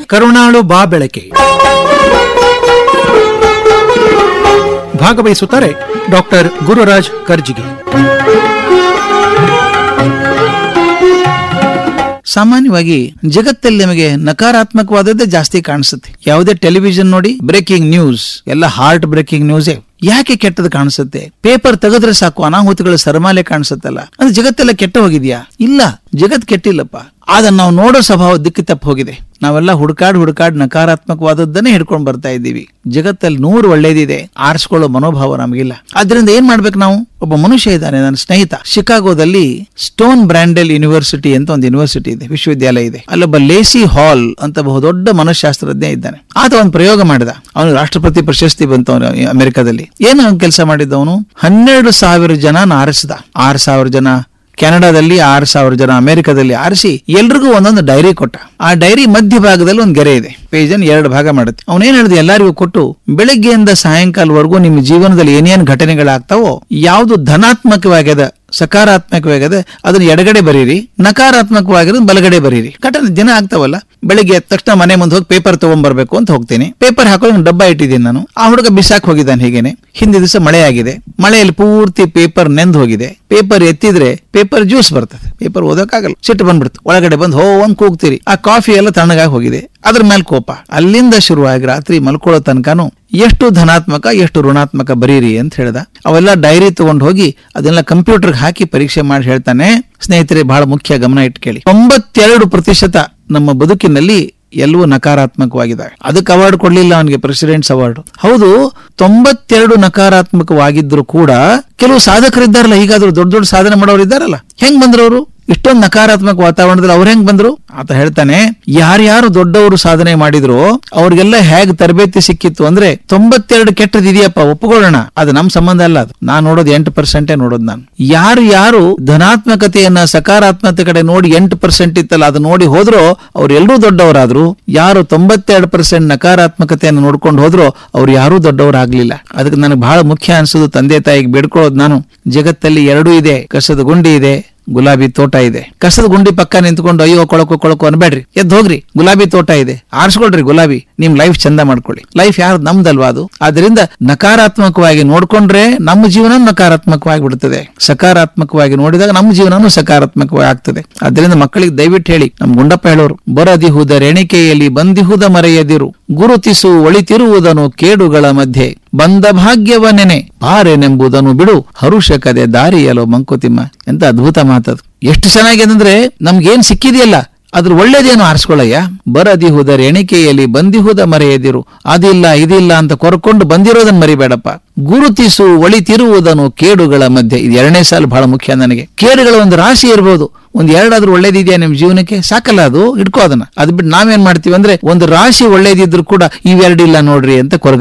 ಕರುಣಾಳು ಬಾ ಬೆಳಕೆ ಭಾಗವಹಿಸುತ್ತಾರೆ ಡಾಕ್ಟರ್ ಗುರುರಾಜ್ ಕರ್ಜಿಗೆ ಸಾಮಾನ್ಯವಾಗಿ ಜಗತ್ತಲ್ಲಿ ನಮಗೆ ನಕಾರಾತ್ಮಕವಾದದ್ದೇ ಜಾಸ್ತಿ ಕಾಣಿಸುತ್ತೆ ಯಾವುದೇ ಟೆಲಿವಿಷನ್ ನೋಡಿ ಬ್ರೇಕಿಂಗ್ ನ್ಯೂಸ್ ಎಲ್ಲ ಹಾರ್ಟ್ ಬ್ರೇಕಿಂಗ್ ನ್ಯೂಸೇ ಯಾಕೆ ಕೆಟ್ಟದ್ದು ಕಾಣಿಸುತ್ತೆ ಪೇಪರ್ ತೆಗೆದ್ರೆ ಸಾಕು ಅನಾಹುತಗಳ ಸರಮಾಲೆ ಕಾಣಿಸುತ್ತಲ್ಲ ಅದು ಜಗತ್ತೆಲ್ಲ ಕೆಟ್ಟ ಹೋಗಿದ್ಯಾ ಇಲ್ಲ ಜಗತ್ ಕೆಟ್ಟಿಲ್ಲಪ್ಪ ಅದನ್ನ ನಾವು ನೋಡೋ ಸ್ವಭಾವ ದಿಕ್ಕು ತಪ್ಪು ಹೋಗಿದೆ ನಾವೆಲ್ಲ ಹುಡುಕಾಡ್ ಹುಡುಕಾಡ್ ನಕಾರಾತ್ಮಕವಾದದ್ದನ್ನೇ ಹಿಡ್ಕೊಂಡು ಬರ್ತಾ ಇದ್ದೀವಿ ಜಗತ್ತಲ್ಲಿ ನೂರು ಒಳ್ಳೇದಿದೆ ಆರಿಸ್ಕೊಳ್ಳೋ ಮನೋಭಾವ ನಮಗಿಲ್ಲ ಅದರಿಂದ ಏನ್ ಮಾಡ್ಬೇಕು ನಾವು ಒಬ್ಬ ಮನುಷ್ಯ ಇದ್ದಾನೆ ನನ್ನ ಸ್ನೇಹಿತ ಶಿಕಾಗೋದಲ್ಲಿ ಸ್ಟೋನ್ ಬ್ರ್ಯಾಂಡೆಲ್ ಯೂನಿವರ್ಸಿಟಿ ಅಂತ ಒಂದು ಯೂನಿವರ್ಸಿಟಿ ಇದೆ ವಿಶ್ವವಿದ್ಯಾಲಯ ಇದೆ ಅಲ್ಲೊಬ್ಬ ಲೇಸಿ ಹಾಲ್ ಅಂತ ಬಹುದೊಡ್ಡ ಮನಃಶಾಸ್ತ್ರಜ್ಞ ಇದ್ದಾನೆ ಆತ ಒಂದು ಪ್ರಯೋಗ ಮಾಡಿದ ಅವನು ರಾಷ್ಟ್ರಪತಿ ಪ್ರಶಸ್ತಿ ಬಂತವನು ಅಮೆರಿಕದಲ್ಲಿ ಏನು ಕೆಲಸ ಮಾಡಿದ್ದವನು ಹನ್ನೆರಡು ಸಾವಿರ ಜನ ಆರಿಸಿದ ಆರು ಸಾವಿರ ಜನ ಕೆನಡಾದಲ್ಲಿ ಆರು ಸಾವಿರ ಜನ ಅಮೆರಿಕದಲ್ಲಿ ಆರಿಸಿ ಎಲ್ರಿಗೂ ಒಂದೊಂದು ಡೈರಿ ಕೊಟ್ಟ ಆ ಡೈರಿ ಮಧ್ಯಭಾಗದಲ್ಲಿ ಒಂದು ಗೆರೆ ಇದೆ ಪೇಜನ್ ಎರಡು ಭಾಗ ಮಾಡುತ್ತೆ ಅವನೇನ್ ಹೇಳಿದ ಎಲ್ಲರಿಗೂ ಕೊಟ್ಟು ಬೆಳಗ್ಗೆಯಿಂದ ಸಾಯಂಕಾಲವರೆಗೂ ನಿಮ್ಮ ಜೀವನದಲ್ಲಿ ಏನೇನು ಘಟನೆಗಳಾಗ್ತಾವೋ ಯಾವುದು ಧನಾತ್ಮಕವಾಗ್ಯದ ಸಕಾರಾತ್ಮಕವಾಗಿದೆ ಅದನ್ನ ಎಡಗಡೆ ಬರೀರಿ ನಕಾರಾತ್ಮಕವಾಗಿರೋದು ಬಲಗಡೆ ಬರೀರಿ ಘಟನೆ ದಿನ ಆಗ್ತಾವಲ್ಲ ಬೆಳಿಗ್ಗೆ ಎದ್ದ ತಕ್ಷಣ ಮನೆ ಮುಂದೆ ಹೋಗಿ ಪೇಪರ್ ತಗೊಂಡ್ಬರ್ಬೇಕು ಅಂತ ಹೋಗ್ತೀನಿ ಪೇಪರ್ ಹಾಕೊಳ್ಳಿ ಒಂದು ಡಬ್ಬ ಇಟ್ಟಿದ್ದೀನಿ ನಾನು ಆ ಹುಡುಗ ಬಿಸಾಕ್ ಹೋಗಿದ್ದಾನೆ ಹೀಗೇನೆ ಹಿಂದಿ ದಿವಸ ಮಳೆ ಆಗಿದೆ ಮಳೆಯಲ್ಲಿ ಪೂರ್ತಿ ಪೇಪರ್ ನೆಂದು ಹೋಗಿದೆ ಪೇಪರ್ ಎತ್ತಿದ್ರೆ ಪೇಪರ್ ಜ್ಯೂಸ್ ಬರ್ತದೆ ಪೇಪರ್ ಓದಕ್ಕಾಗಲ್ಲ ಸಿಟ್ಟು ಬಂದ್ಬಿಡ್ತು ಒಳಗಡೆ ಬಂದು ಹೋ ಒಂದ್ ಕೂಗ್ತೀರಿ ಆ ಕಾಫಿ ಎಲ್ಲ ತಣ್ಣಗಾಗಿ ಹೋಗಿದೆ ಅದ್ರ ಮೇಲೆ ಕೋಪ ಅಲ್ಲಿಂದ ಶುರುವಾಗಿ ರಾತ್ರಿ ಮಲ್ಕೊಳ್ಳೋ ತನಕನು ಎಷ್ಟು ಧನಾತ್ಮಕ ಎಷ್ಟು ಋಣಾತ್ಮಕ ಬರೀರಿ ಅಂತ ಹೇಳ್ದ ಅವೆಲ್ಲ ಡೈರಿ ತಗೊಂಡು ಹೋಗಿ ಅದನ್ನೆಲ್ಲ ಕಂಪ್ಯೂಟರ್ ಹಾಕಿ ಪರೀಕ್ಷೆ ಮಾಡಿ ಹೇಳ್ತಾನೆ ಸ್ನೇಹಿತರೆ ಬಹಳ ಮುಖ್ಯ ಗಮನ ಇಟ್ಟು ಕೇಳಿ ತೊಂಬತ್ತೆರಡು ಪ್ರತಿಶತ ನಮ್ಮ ಬದುಕಿನಲ್ಲಿ ಎಲ್ಲವೂ ನಕಾರಾತ್ಮಕವಾಗಿದೆ ಅದಕ್ಕೆ ಅವಾರ್ಡ್ ಕೊಡ್ಲಿಲ್ಲ ಅವನಿಗೆ ಪ್ರೆಸಿಡೆಂಟ್ಸ್ ಅವಾರ್ಡ್ ಹೌದು ತೊಂಬತ್ತೆರಡು ನಕಾರಾತ್ಮಕವಾಗಿದ್ರು ಕೂಡ ಕೆಲವು ಸಾಧಕರಿದ್ದಾರಲ್ಲ ಹೀಗಾದ್ರೂ ದೊಡ್ಡ ದೊಡ್ಡ ಸಾಧನೆ ಮಾಡೋರು ಇದ್ದಾರಲ್ಲ ಹೆಂಗ್ ಬಂದ್ರು ಅವರು ಇಷ್ಟೊಂದು ನಕಾರಾತ್ಮಕ ವಾತಾವರಣದಲ್ಲಿ ಅವ್ರು ಹೆಂಗ್ ಬಂದ್ರು ಆತ ಹೇಳ್ತಾನೆ ಯಾರ್ಯಾರು ದೊಡ್ಡವರು ಸಾಧನೆ ಮಾಡಿದ್ರು ಅವ್ರಿಗೆಲ್ಲ ಹೇಗ್ ತರಬೇತಿ ಸಿಕ್ಕಿತ್ತು ಅಂದ್ರೆ ತೊಂಬತ್ತೆರಡು ಕೆಟ್ಟದಿದೆಯಪ್ಪ ಒಪ್ಪಿಕೊಳ್ಳೋಣ ಅದು ನಮ್ ಸಂಬಂಧ ಅಲ್ಲ ಅದು ನಾನ್ ನೋಡೋದು ಎಂಟು ಪರ್ಸೆಂಟೇ ನೋಡೋದು ನಾನು ಯಾರು ಯಾರು ಧನಾತ್ಮಕತೆಯನ್ನ ಸಕಾರಾತ್ಮಕತೆ ಕಡೆ ನೋಡಿ ಎಂಟು ಪರ್ಸೆಂಟ್ ಇತ್ತಲ್ಲ ಅದು ನೋಡಿ ಹೋದ್ರೋ ಅವ್ರೆಲ್ಲರೂ ದೊಡ್ಡವರಾದ್ರು ಯಾರು ತೊಂಬತ್ತೆರಡು ಪರ್ಸೆಂಟ್ ನಕಾರಾತ್ಮಕತೆಯನ್ನು ನೋಡ್ಕೊಂಡು ಹೋದ್ರೋ ಅವ್ರು ಯಾರೂ ದೊಡ್ಡವರಾಗ್ಲಿಲ್ಲ ಅದಕ್ಕೆ ನನಗೆ ಬಹಳ ಮುಖ್ಯ ಅನ್ಸೋದು ತಂದೆ ತಾಯಿಗೆ ಬೇಡ್ಕೊಳ್ಳೋದು ನಾನು ಜಗತ್ತಲ್ಲಿ ಎರಡೂ ಇದೆ ಕಸದ ಗುಂಡಿ ಇದೆ ಗುಲಾಬಿ ತೋಟ ಇದೆ ಕಸದ ಗುಂಡಿ ಪಕ್ಕ ನಿಂತ್ಕೊಂಡು ಅಯ್ಯೋ ಕೊಳಕು ಕೊಳಕು ಅನ್ಬೇಡ್ರಿ ಎದ್ದು ಹೋಗ್ರಿ ಗುಲಾಬಿ ತೋಟ ಇದೆ ಆರಿಸ್ಕೊಳ್ರಿ ಗುಲಾಬಿ ನಿಮ್ ಲೈಫ್ ಚಂದ ಮಾಡ್ಕೊಳ್ಳಿ ಲೈಫ್ ಯಾರು ನಮ್ದಲ್ವಾ ಅದು ಆದ್ರಿಂದ ನಕಾರಾತ್ಮಕವಾಗಿ ನೋಡ್ಕೊಂಡ್ರೆ ನಮ್ಮ ಜೀವನ ನಕಾರಾತ್ಮಕವಾಗಿ ಬಿಡುತ್ತದೆ ಸಕಾರಾತ್ಮಕವಾಗಿ ನೋಡಿದಾಗ ನಮ್ಮ ಜೀವನನೂ ಸಕಾರಾತ್ಮಕವಾಗಿ ಆಗ್ತದೆ ಆದ್ರಿಂದ ಮಕ್ಕಳಿಗೆ ದಯವಿಟ್ಟು ಹೇಳಿ ನಮ್ ಗುಂಡಪ್ಪ ಹೇಳೋರು ಬರದಿಹುದ ರೆಣಿಕೆಯಲ್ಲಿ ಬಂದಿಹುದ ಮರೆಯದಿರು ಗುರುತಿಸು ಒಳಿತಿರುವುದನು ಕೇಡುಗಳ ಮಧ್ಯೆ ಬಂದ ಭಾಗ್ಯವನೆನೆ ಬಾರೆನೆಂಬುದನ್ನು ಬಿಡು ಹರುಷಕದೆ ದಾರಿಯಲೋ ಮಂಕುತಿಮ್ಮ ಎಂತ ಅದ್ಭುತ ಮಾತದು ಎಷ್ಟು ಚೆನ್ನಾಗಿದೆ ಅಂದ್ರೆ ನಮ್ಗೇನ್ ಸಿಕ್ಕಿದೆಯಲ್ಲ ಅದ್ರ ಒಳ್ಳೇದೇನು ಆರಿಸ್ಕೊಳ್ಳಯ್ಯ ಬರದಿಹುದ ಎಣಿಕೆಯಲ್ಲಿ ಬಂದಿಹುದ ಮರೆಯದಿರು ಅದಿಲ್ಲ ಇದಿಲ್ಲ ಅಂತ ಕೊರ್ಕೊಂಡು ಬಂದಿರೋದನ್ನ ಮರಿಬೇಡಪ್ಪ ಗುರುತಿಸು ಒಳಿತಿರುವುದನ್ನು ಕೇಡುಗಳ ಮಧ್ಯೆ ಇದು ಎರಡನೇ ಸಾಲು ಬಹಳ ಮುಖ್ಯ ನನಗೆ ಕೇಡುಗಳ ಒಂದು ರಾಶಿ ಇರ್ಬೋದು ಒಂದ್ ಎರಡಾದ್ರೂ ಒಳ್ಳೇದಿದೆಯಾ ನಿಮ್ ಜೀವನಕ್ಕೆ ಸಾಕಲ್ಲ ಅದು ಇಟ್ಕೋ ಅದನ್ನ ಅದ್ ಬಿಟ್ಟು ನಾವೇನ್ ಮಾಡ್ತೀವಿ ಅಂದ್ರೆ ಒಂದು ರಾಶಿ ಒಳ್ಳೇದಿದ್ರು ಕೂಡ ಇವೆರಡಿಲ್ಲ ನೋಡ್ರಿ ಅಂತ ಕೊರಗ